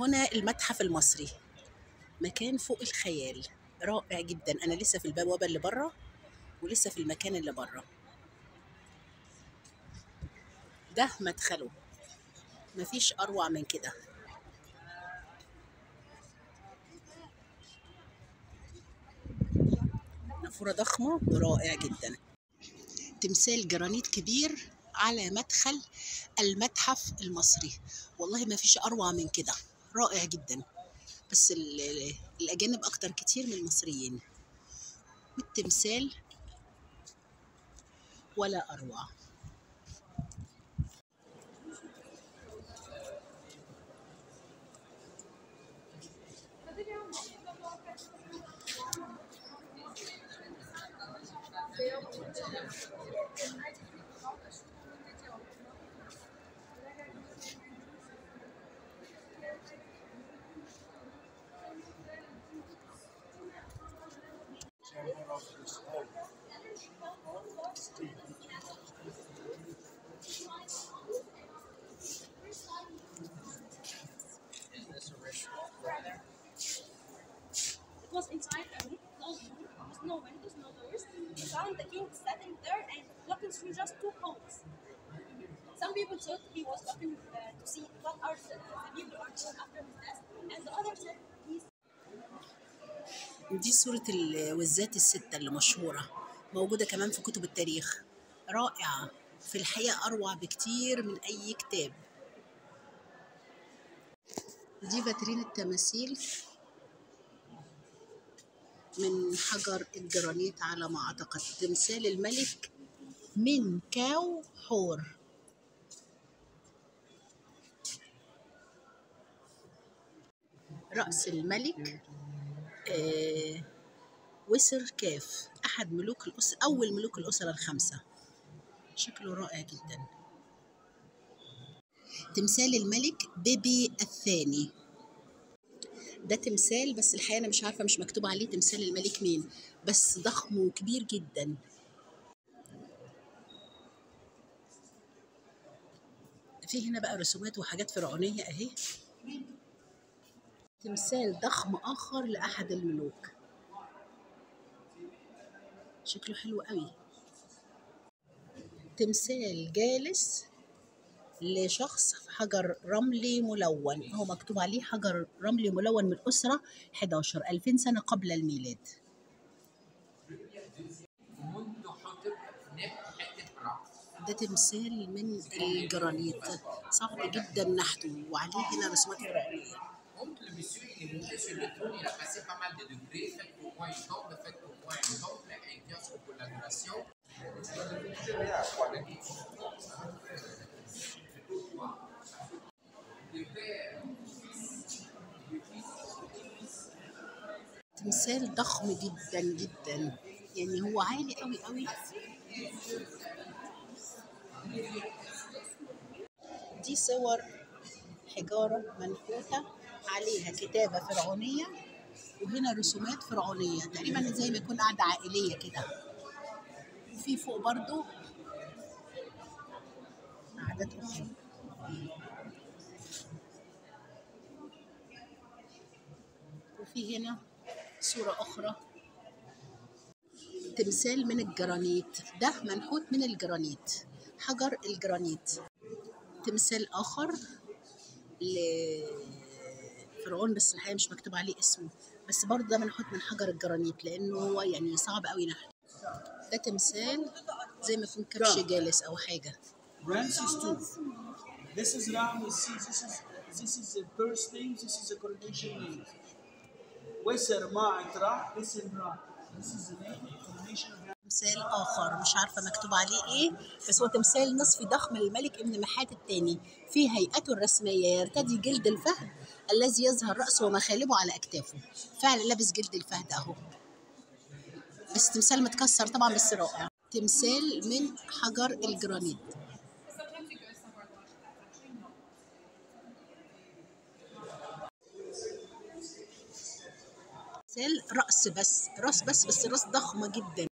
هنا المتحف المصري مكان فوق الخيال رائع جدا انا لسه في البوابه اللي بره ولسه في المكان اللي بره ده مدخله مفيش اروع من كده نافوره ضخمه ورائع جدا تمثال جرانيت كبير على مدخل المتحف المصري والله ما فيش اروع من كده رائع جدا بس ال- ال- الاجانب اكتر كتير من المصريين والتمثال ولا اروع It was inside a room, closed room, with no windows, no doors. We found the king sitting there and looking through just two holes. Some people thought he was looking uh, to see what are the, the people are doing after his death, and the others said he's دي صورة الوزات الستة اللي مشهورة موجودة كمان في كتب التاريخ رائعة في الحقيقة أروع بكتير من أي كتاب دي فاترين التماثيل من حجر الجرانيت على ما أعتقد تمثال الملك من كاو حور رأس الملك آه، وسر كاف أحد ملوك الأسرة أول ملوك الأسرة الخمسة شكله رائع جدا تمثال الملك بيبي الثاني ده تمثال بس الحقيقة أنا مش عارفة مش مكتوب عليه تمثال الملك مين بس ضخم وكبير جدا في هنا بقى رسومات وحاجات فرعونية أهي تمثال ضخم آخر لأحد الملوك شكله حلو قوي تمثال جالس لشخص في حجر رملي ملون هو مكتوب عليه حجر رملي ملون من أسرة 11 2000 سنة قبل الميلاد منذ حطب نب حتة رأس ده تمثال من الجرانيت صعب جدا نحته وعليه هنا رسومات فرعونية Donc le monsieur il est monté sur le trône, il a passé pas mal de degrés, fait pour moi il tombe, fait pour moi il tombe, un kiosque pour l'adoration. تمثال ضخم جدا جدا يعني هو عالي قوي قوي دي صور حجارة منحوتة عليها كتابة فرعونية وهنا رسومات فرعونية تقريبا زي ما يكون قاعدة عائلية كده وفي فوق برضو قعدات أخرى وفي هنا صورة أخرى تمثال من الجرانيت ده منحوت من الجرانيت حجر الجرانيت تمثال آخر لفرعون بس الحقيقة مش مكتوب عليه اسمه بس برضه ده منحوت من حجر الجرانيت لأنه هو يعني صعب قوي نحته ده تمثال زي ما يكون كبش جالس أو حاجة Ramses II. This is Ramesses. This is this is the birth name. This is the coronation name. Weser Ma'at Ra. This is Ra. This is the name. Coronation of Ramses. تمثال آخر مش عارفة مكتوب عليه إيه بس هو تمثال نصفي ضخم للملك ابن محات الثاني في هيئته الرسمية يرتدي جلد الفهد الذي يظهر رأسه ومخالبه على أكتافه فعلا لابس جلد الفهد أهو بس تمثال متكسر طبعا بس رائع تمثال من حجر الجرانيت تمثال رأس بس راس بس بس راس ضخمة جدا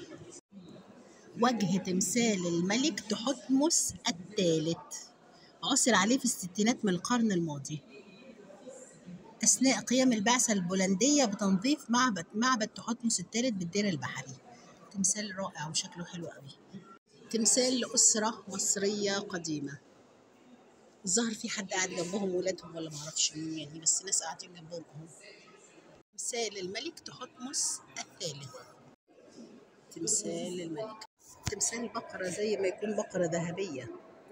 وجه تمثال الملك تحتمس الثالث عثر عليه في الستينات من القرن الماضي أثناء قيام البعثة البولندية بتنظيف معبد معبد تحتمس الثالث بالدير البحري تمثال رائع وشكله حلو قوي تمثال لأسرة مصرية قديمة الظاهر في حد قاعد جنبهم ولادهم ولا معرفش مين يعني بس ناس قاعدين جنبهم اهو تمثال الملك تحتمس الثالث تمثال الملك تمثال بقرة زي ما يكون بقرة ذهبية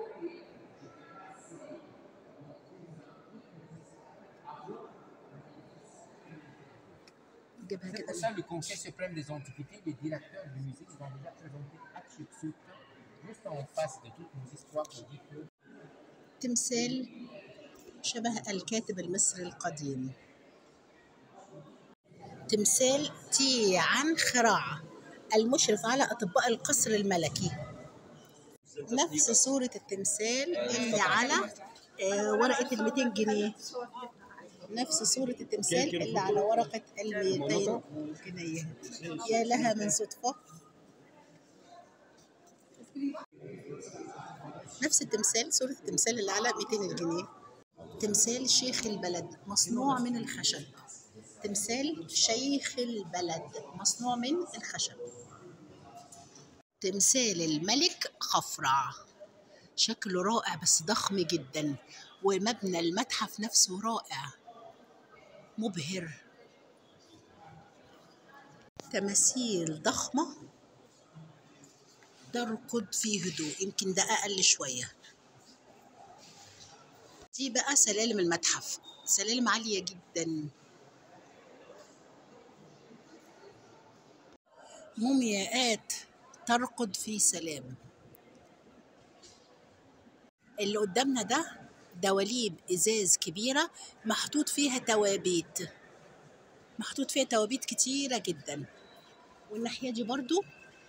جابها C'est كده pour ça le Conseil suprême des antiquités, les directeurs du musée, ils ont déjà présenté Hatshepsut juste en face de toutes nos histoires qu'on dit que تمثال شبه الكاتب المصري القديم تمثال تي عن خراعة المشرف على أطباء القصر الملكي نفس صورة التمثال اللي على آه، ورقة ال 200 جنيه نفس صورة التمثال اللي على ورقة ال 200 جنيه يا لها من صدفة نفس التمثال صورة التمثال اللي على 200 جنيه تمثال شيخ البلد مصنوع من الخشب تمثال شيخ البلد مصنوع من الخشب تمثال الملك خفرع شكله رائع بس ضخم جدا ومبنى المتحف نفسه رائع مبهر تماثيل ضخمة تركض في هدوء يمكن ده أقل شوية دي بقى سلالم المتحف سلالم عالية جدا مومياءات ترقد في سلام اللي قدامنا ده دواليب ازاز كبيره محطوط فيها توابيت محطوط فيها توابيت كتيره جدا والناحيه دي برضو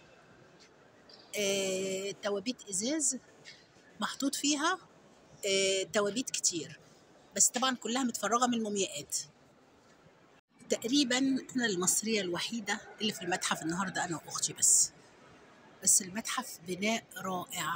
آه توابيت ازاز محطوط فيها آه توابيت كتير بس طبعا كلها متفرغه من المومياءات تقريبا انا المصريه الوحيده اللي في المتحف النهارده انا واختي بس بس المتحف بناء رائع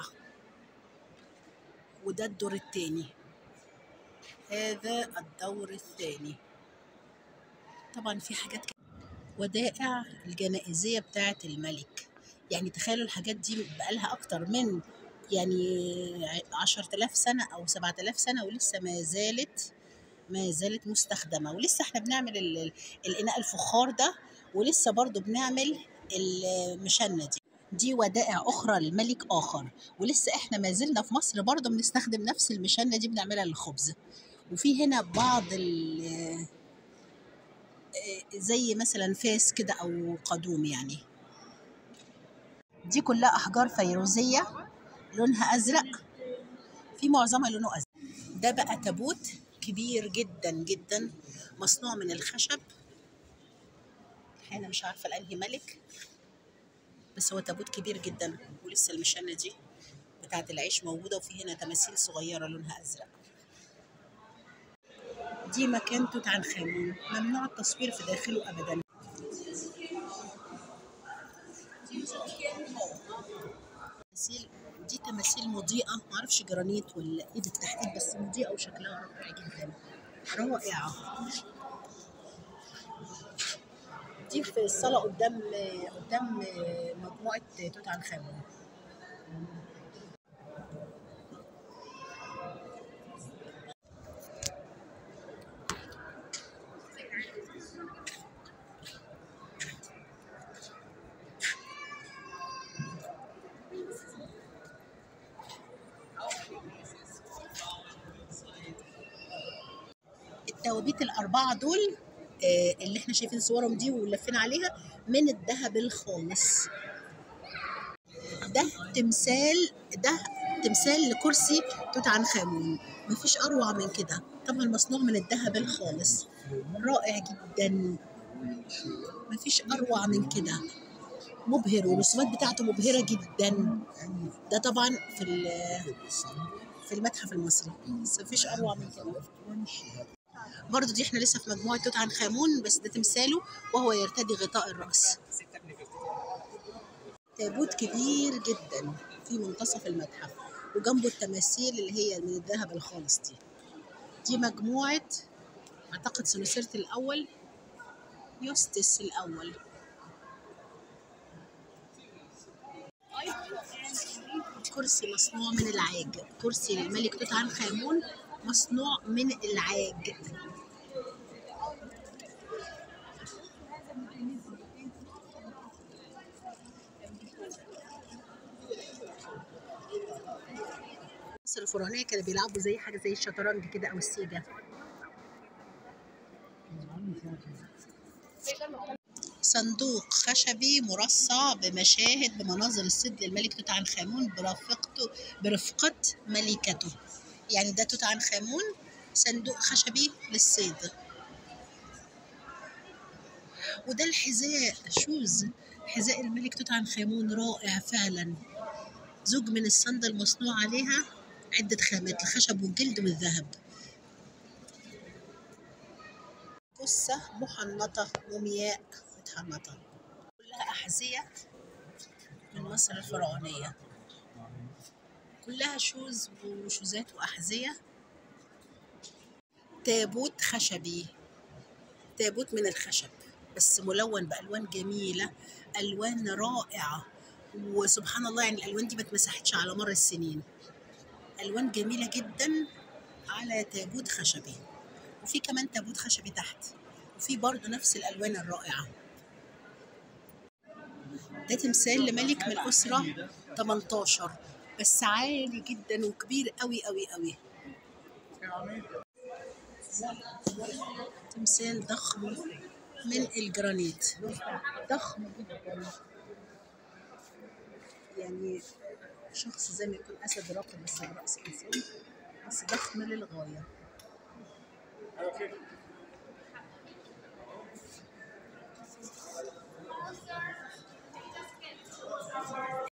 وده الدور التاني هذا الدور الثاني طبعا في حاجات كده. ودائع الجنائزية بتاعة الملك يعني تخيلوا الحاجات دي بقالها أكتر من يعني عشرة آلاف سنة أو سبعة آلاف سنة ولسه ما زالت ما زالت مستخدمة ولسه احنا بنعمل ال- ال- الإناء الفخار ده ولسه برضو بنعمل المشنة دي دي ودائع أخرى لملك آخر ولسه احنا ما زلنا في مصر برضو بنستخدم نفس المشنة دي بنعملها للخبز وفي هنا بعض ال زي مثلا فاس كده أو قدوم يعني دي كلها أحجار فيروزية لونها أزرق في معظمها لونه أزرق ده بقى تابوت كبير جدا جدا مصنوع من الخشب أنا مش عارفة لأنهي ملك بس هو تابوت كبير جدا ولسه المشانة دي بتاعت العيش موجودة وفي هنا تماثيل صغيرة لونها أزرق دي مكان توت عنخ آمون ممنوع التصوير في داخله أبدا تماثيل دي تماثيل مضيئة معرفش جرانيت ولا ايه بالتحديد بس مضيئة وشكلها رائع جدا رائعة دي في الصالة قدام قدام مجموعة توت عنخ آمون التوابيت الأربعة دول آه، اللي احنا شايفين صورهم دي ولفينا عليها من الذهب الخالص ده تمثال ده تمثال لكرسي توت عنخ آمون مفيش أروع من كده طبعا مصنوع من الذهب الخالص رائع جدا مفيش أروع من كده مبهر والرسومات بتاعته مبهرة جدا ده طبعا في ال- في المتحف المصري بس مفيش أروع من كده برضه دي احنا لسه في مجموعة توت عنخ آمون بس ده تمثاله وهو يرتدي غطاء الرأس تابوت كبير جدا في منتصف المتحف وجنبه التماثيل اللي هي من الذهب الخالص دي دي مجموعة أعتقد سنوسرة الأول يوستس الأول كرسي مصنوع من العاج كرسي للملك توت عنخ آمون مصنوع من العاج مصر الفرعونية كانوا بيلعبوا زي حاجة زي الشطرنج كده أو السيجا صندوق خشبي مرصع بمشاهد بمناظر الصيد للملك توت عنخ آمون برفقته برفقة ملكته يعني ده توت عنخ آمون صندوق خشبي للصيد وده الحذاء شوز حذاء الملك توت عنخ آمون رائع فعلا زوج من الصندل مصنوع عليها عدة خامات الخشب والجلد والذهب جثة محنطة مومياء متحنطة كلها أحذية من مصر الفرعونية كلها شوز وشوزات وأحذية تابوت خشبي تابوت من الخشب بس ملون بألوان جميلة ألوان رائعة وسبحان الله يعني الألوان دي ما اتمسحتش على مر السنين ألوان جميلة جدا على تابوت خشبي وفي كمان تابوت خشبي تحت وفي برضه نفس الألوان الرائعة ده تمثال لملك من الأسرة 18 بس عالي جدا وكبير قوي قوي قوي تمثال ضخم من الجرانيت ضخم جدا يعني شخص زي ما يكون أسد راقد بس على رأس إنسان بس ضخم للغاية